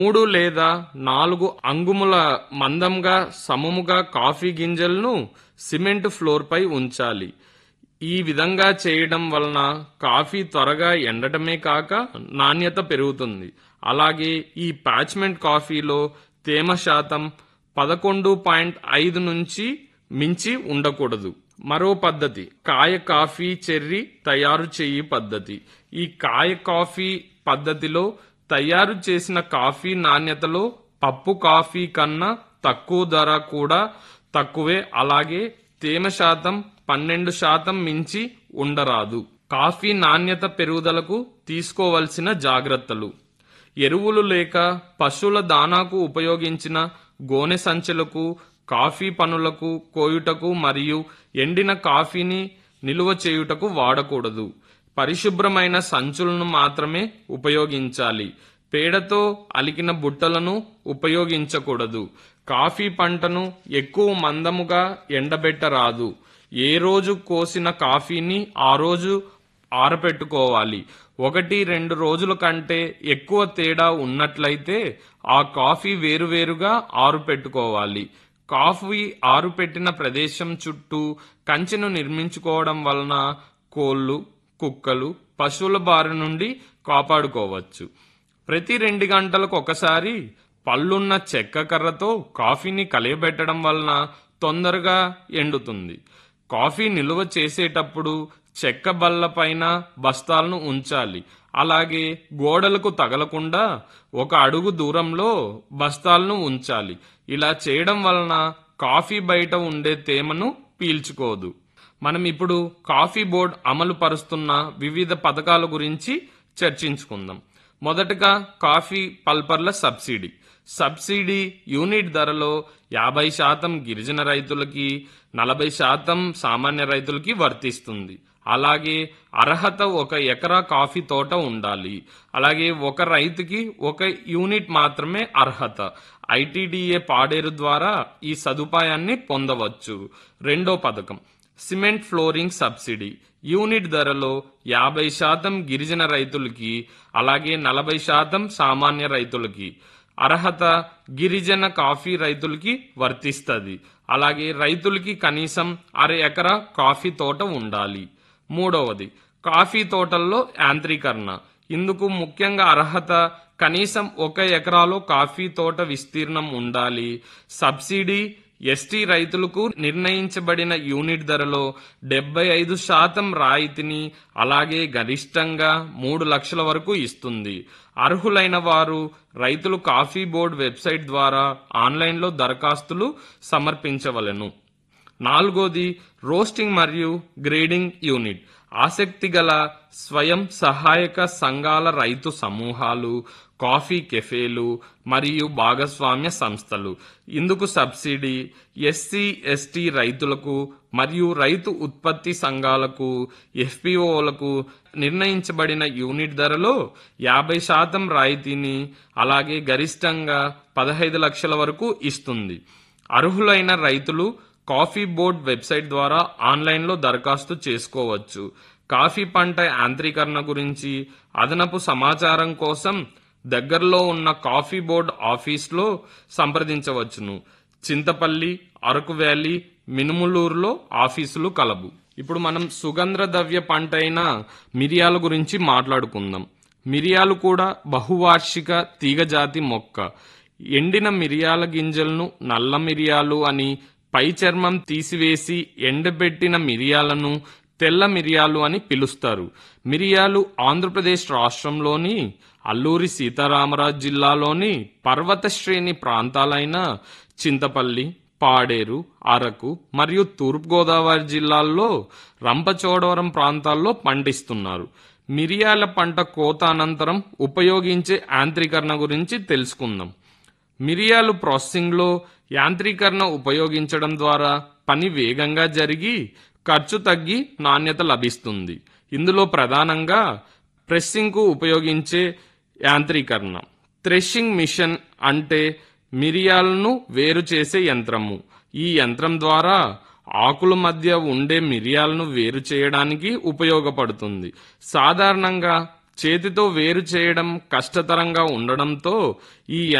మూడు లేదా నాలుగు అంగుముల మందంగా సమముగా కాఫీ గింజలను సిమెంట్ ఫ్లోర్పై ఉంచాలి ఈ విధంగా చేయడం వలన కాఫీ త్వరగా ఎండటమే కాక నాణ్యత పెరుగుతుంది అలాగే ఈ పాచ్మెంట్ కాఫీలో తేమ శాతం పదకొండు పాయింట్ ఐదు నుంచి మించి ఉండకూడదు మరో పద్ధతి కాయ కాఫీ చెర్రీ తయారు చేయి పద్ధతి ఈ కాయ కాఫీ పద్ధతిలో తయారు చేసిన కాఫీ నాణ్యతలో పప్పు కాఫీ కన్నా తక్కువ ధర కూడా తక్కువే అలాగే తేమ శాతం పన్నెండు శాతం మించి ఉండరాదు కాఫీ నాణ్యత పెరుగుదలకు తీసుకోవలసిన జాగ్రత్తలు ఎరువులు లేక పశువుల దానాకు ఉపయోగించిన గోనె సంచులకు కాఫీ పనులకు కోయుటకు మరియు ఎండిన కాఫీని నిలువ చేయుటకు వాడకూడదు పరిశుభ్రమైన సంచులను మాత్రమే ఉపయోగించాలి పేడతో అలికిన బుట్టలను ఉపయోగించకూడదు కాఫీ పంటను ఎక్కువ మందముగా ఎండబెట్టరాదు ఏ రోజు కోసిన కాఫీని ఆ రోజు ఆరపెట్టుకోవాలి ఒకటి రెండు రోజుల కంటే ఎక్కువ తేడా ఉన్నట్లయితే ఆ కాఫీ వేరువేరుగా ఆరుపెట్టుకోవాలి కాఫీ ఆరుపెట్టిన ప్రదేశం చుట్టూ కంచెను నిర్మించుకోవడం వలన కోళ్ళు కుక్కలు పశువుల బారి నుండి కాపాడుకోవచ్చు ప్రతి రెండు గంటలకు ఒకసారి పళ్ళున్న చెక్క కర్రతో కాఫీని కలియబెట్టడం వలన తొందరగా ఎండుతుంది కాఫీ నిల్వ చేసేటప్పుడు చెక్క బల్ల పైన బస్తాలను ఉంచాలి అలాగే గోడలకు తగలకుండా ఒక అడుగు దూరంలో బస్తాలను ఉంచాలి ఇలా చేయడం వలన కాఫీ బయట ఉండే తేమను పీల్చుకోదు మనం ఇప్పుడు కాఫీ బోర్డ్ అమలు పరుస్తున్న వివిధ పథకాల గురించి చర్చించుకుందాం మొదటగా కాఫీ పల్పర్ల సబ్సిడీ సబ్సిడీ యూనిట్ ధరలో యాభై శాతం గిరిజన రైతులకి నలభై శాతం సామాన్య రైతులకి వర్తిస్తుంది అలాగే అర్హత ఒక ఎకరా కాఫీ తోట ఉండాలి అలాగే ఒక రైతుకి ఒక యూనిట్ మాత్రమే అర్హత ఐటీడీఏ పాడేరు ద్వారా ఈ సదుపాయాన్ని పొందవచ్చు రెండో పథకం సిమెంట్ ఫ్లోరింగ్ సబ్సిడీ యూనిట్ ధరలో యాభై శాతం గిరిజన రైతులకి అలాగే నలభై శాతం సామాన్య రైతులకి అర్హత గిరిజన కాఫీ రైతులకి వర్తిస్తుంది అలాగే రైతులకి కనీసం అర ఎకరా కాఫీ తోట ఉండాలి మూడవది కాఫీ తోటల్లో యాంత్రీకరణ ఇందుకు ముఖ్యంగా అర్హత కనీసం ఒక ఎకరాలో కాఫీ తోట విస్తీర్ణం ఉండాలి సబ్సిడీ ఎస్టీ రైతులకు నిర్ణయించబడిన యూనిట్ ధరలో డెబ్బై ఐదు శాతం రాయితీని అలాగే గరిష్టంగా మూడు లక్షల వరకు ఇస్తుంది అర్హులైన వారు రైతులు కాఫీ బోర్డు వెబ్సైట్ ద్వారా ఆన్లైన్లో దరఖాస్తులు సమర్పించవలెను నాలుగోది రోస్టింగ్ మరియు గ్రేడింగ్ యూనిట్ ఆసక్తి గల స్వయం సహాయక సంఘాల రైతు సమూహాలు కాఫీ కెఫేలు మరియు భాగస్వామ్య సంస్థలు ఇందుకు సబ్సిడీ ఎస్సీ ఎస్టీ రైతులకు మరియు రైతు ఉత్పత్తి సంఘాలకు ఎఫ్పిఓలకు నిర్ణయించబడిన యూనిట్ ధరలో యాభై శాతం రాయితీని అలాగే గరిష్టంగా పదహైదు లక్షల వరకు ఇస్తుంది అర్హులైన రైతులు కాఫీ బోర్డ్ వెబ్సైట్ ద్వారా ఆన్లైన్లో దరఖాస్తు చేసుకోవచ్చు కాఫీ పంట యాంత్రీకరణ గురించి అదనపు సమాచారం కోసం దగ్గరలో ఉన్న కాఫీ బోర్డ్ ఆఫీస్లో సంప్రదించవచ్చును చింతపల్లి అరకు వ్యాలీ మినుములూరులో ఆఫీసులు కలవు ఇప్పుడు మనం సుగంధ ద్రవ్య పంట అయిన మిరియాల గురించి మాట్లాడుకుందాం మిరియాలు కూడా బహువార్షిక తీగజాతి మొక్క ఎండిన మిరియాల గింజలను నల్ల మిరియాలు అని పై చర్మం తీసివేసి ఎండబెట్టిన మిరియాలను తెల్ల మిరియాలు అని పిలుస్తారు మిరియాలు ఆంధ్రప్రదేశ్ రాష్ట్రంలోని అల్లూరి సీతారామరాజు జిల్లాలోని పర్వత శ్రేణి ప్రాంతాలైన చింతపల్లి పాడేరు అరకు మరియు తూర్పుగోదావరి జిల్లాల్లో రంపచోడవరం ప్రాంతాల్లో పండిస్తున్నారు మిరియాల పంట కోత అనంతరం ఉపయోగించే యాంత్రీకరణ గురించి తెలుసుకుందాం మిరియాలు ప్రాసెసింగ్లో యాంత్రీకరణ ఉపయోగించడం ద్వారా పని వేగంగా జరిగి ఖర్చు తగ్గి నాణ్యత లభిస్తుంది ఇందులో ప్రధానంగా ప్రెస్సింగ్కు ఉపయోగించే యాంత్రీకరణ థ్రెషింగ్ మిషన్ అంటే మిరియాలను వేరు చేసే యంత్రము ఈ యంత్రం ద్వారా ఆకుల మధ్య ఉండే మిరియాలను వేరు చేయడానికి ఉపయోగపడుతుంది సాధారణంగా చేతితో వేరు చేయడం కష్టతరంగా ఉండడంతో ఈ